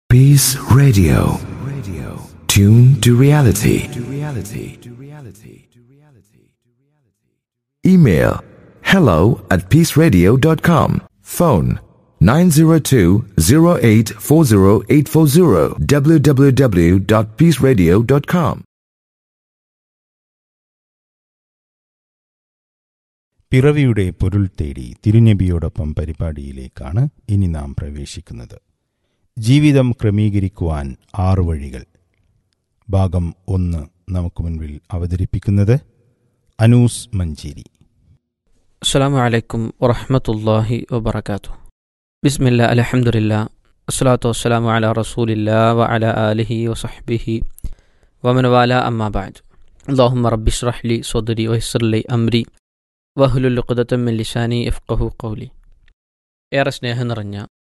Peace Radio. Radio. Tune to reality. To reality. To reality. To reality. Email hello at peaceradio.com. Phone 902-0840840 www.peaceradio.com. പിറവിയുടെ പൊരുൾ തേടി തിരുനബിയോടൊപ്പം പരിപാടിയിലേക്കാണ് ഇനി നാം പ്രവേശിക്കുന്നത് ജീവിതം ക്രമീകരിക്കുവാൻ ആറു വഴികൾ ഭാഗം ഒന്ന് നമുക്ക് മുൻപിൽ അവതരിപ്പിക്കുന്നത് അനൂസ് മഞ്ചേരി അസ്സാം വലൈക്കും വറഹമത്തല്ലാഹി വബർക്കാത്തു ബിസ്മില്ല അലഹമുല്ല അസ്സലാത്തു വസ്സലാമു അല റസൂലില്ല വ അല ആലിഹി വസഹ്ബിഹി വമൻ വാല അമ്മാബാദ് അള്ളാഹുമ്മ റബ്ബിഷ്റഹ്ലി സ്വദരി വഹിസ്ലി അംരി വഹുലുൽ ഖുദത്തമ്മിൻ ലിസാനി ഇഫ്ഖഹു ഖൗലി ഏറെ സ്നേഹം നിറഞ്ഞ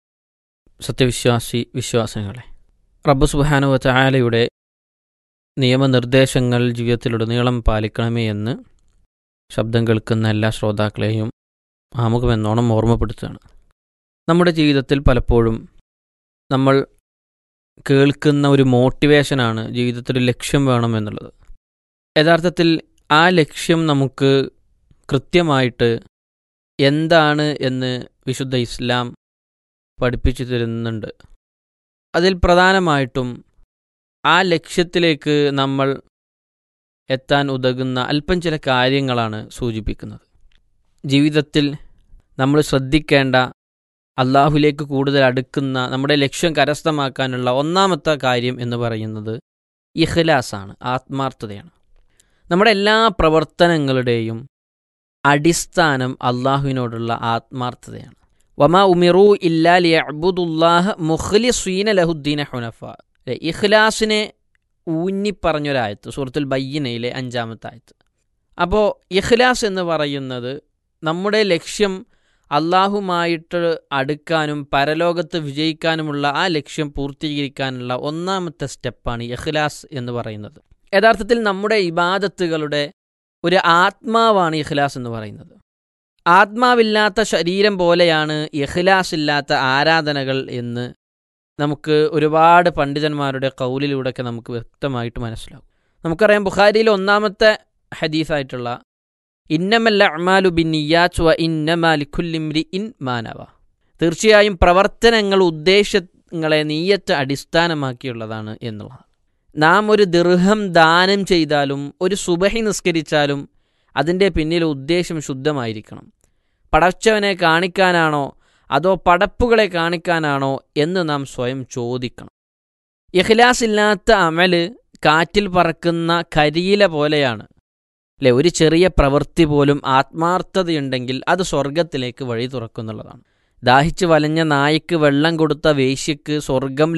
സത്യവിശ്വാസി വിശ്വാസങ്ങളെ റബ്ബ് സുബാനുവ ചായാലയുടെ നിയമനിർദ്ദേശങ്ങൾ ജീവിതത്തിലുടനീളം പാലിക്കണമേ എന്ന് ശബ്ദം കേൾക്കുന്ന എല്ലാ ശ്രോതാക്കളെയും ആമുഖമെന്നോണം ഓർമ്മപ്പെടുത്തുകയാണ് നമ്മുടെ ജീവിതത്തിൽ പലപ്പോഴും നമ്മൾ കേൾക്കുന്ന ഒരു മോട്ടിവേഷനാണ് ജീവിതത്തിൽ ഒരു ലക്ഷ്യം വേണമെന്നുള്ളത് യഥാർത്ഥത്തിൽ ആ ലക്ഷ്യം നമുക്ക് കൃത്യമായിട്ട് എന്താണ് എന്ന് വിശുദ്ധ ഇസ്ലാം പഠിപ്പിച്ചു തരുന്നുണ്ട് അതിൽ പ്രധാനമായിട്ടും ആ ലക്ഷ്യത്തിലേക്ക് നമ്മൾ എത്താൻ ഉതകുന്ന അല്പം ചില കാര്യങ്ങളാണ് സൂചിപ്പിക്കുന്നത് ജീവിതത്തിൽ നമ്മൾ ശ്രദ്ധിക്കേണ്ട അള്ളാഹുലേക്ക് കൂടുതൽ അടുക്കുന്ന നമ്മുടെ ലക്ഷ്യം കരസ്ഥമാക്കാനുള്ള ഒന്നാമത്തെ കാര്യം എന്ന് പറയുന്നത് ഇഖ്ലാസാണ് ആത്മാർത്ഥതയാണ് നമ്മുടെ എല്ലാ പ്രവർത്തനങ്ങളുടെയും അടിസ്ഥാനം അള്ളാഹുവിനോടുള്ള ആത്മാർത്ഥതയാണ് വമാ ഉമിറു ഇല്ലാ ലിയഅ്ബുദുല്ലാഹ മുഖ്ലിസീന ലഹുദ്ദീന ഹുനഫ ഇഖ്ലാസിനെ ഊന്നിപ്പറഞ്ഞൊരായത്ത് സൂറത്തുൽ ബയ്യനയിലെ അഞ്ചാമത്തെ ആയത്ത് അപ്പോൾ ഇഖ്ലാസ് എന്ന് പറയുന്നത് നമ്മുടെ ലക്ഷ്യം അള്ളാഹുമായിട്ട് അടുക്കാനും പരലോകത്ത് വിജയിക്കാനുമുള്ള ആ ലക്ഷ്യം പൂർത്തീകരിക്കാനുള്ള ഒന്നാമത്തെ സ്റ്റെപ്പാണ് ഇഖ്ലാസ് എന്ന് പറയുന്നത് യഥാർത്ഥത്തിൽ നമ്മുടെ ഇബാദത്തുകളുടെ ഒരു ആത്മാവാണ് ഇഖ്ലാസ് എന്ന് പറയുന്നത് ആത്മാവില്ലാത്ത ശരീരം പോലെയാണ് ഇഖ്ലാസ് ഇല്ലാത്ത ആരാധനകൾ എന്ന് നമുക്ക് ഒരുപാട് പണ്ഡിതന്മാരുടെ കൗലിലൂടെയൊക്കെ നമുക്ക് വ്യക്തമായിട്ട് മനസ്സിലാവും നമുക്കറിയാം ബുഖാരിയിലെ ഒന്നാമത്തെ ഹദീസായിട്ടുള്ള ഇന്നമല്ല അമാലു ബിൻ നിയാച്ച് വ ഇന്നമാലിഖുല്ലിംരി ഇൻ മാനവ തീർച്ചയായും പ്രവർത്തനങ്ങൾ ഉദ്ദേശങ്ങളെ നീയത്ത് അടിസ്ഥാനമാക്കിയുള്ളതാണ് എന്നുള്ളതാണ് നാം ഒരു ദീർഘം ദാനം ചെയ്താലും ഒരു സുബഹി നിസ്കരിച്ചാലും അതിൻ്റെ പിന്നിൽ ഉദ്ദേശം ശുദ്ധമായിരിക്കണം പടച്ചവനെ കാണിക്കാനാണോ അതോ പടപ്പുകളെ കാണിക്കാനാണോ എന്ന് നാം സ്വയം ചോദിക്കണം ഇഖ്ലാസ് ഇല്ലാത്ത അമല് കാറ്റിൽ പറക്കുന്ന കരിയില പോലെയാണ് അല്ലെ ഒരു ചെറിയ പ്രവൃത്തി പോലും ആത്മാർത്ഥതയുണ്ടെങ്കിൽ അത് സ്വർഗത്തിലേക്ക് വഴി തുറക്കുന്നുള്ളതാണ് ദാഹിച്ച് വലഞ്ഞ നായ്ക്ക് വെള്ളം കൊടുത്ത വേശ്യക്ക് സ്വർഗം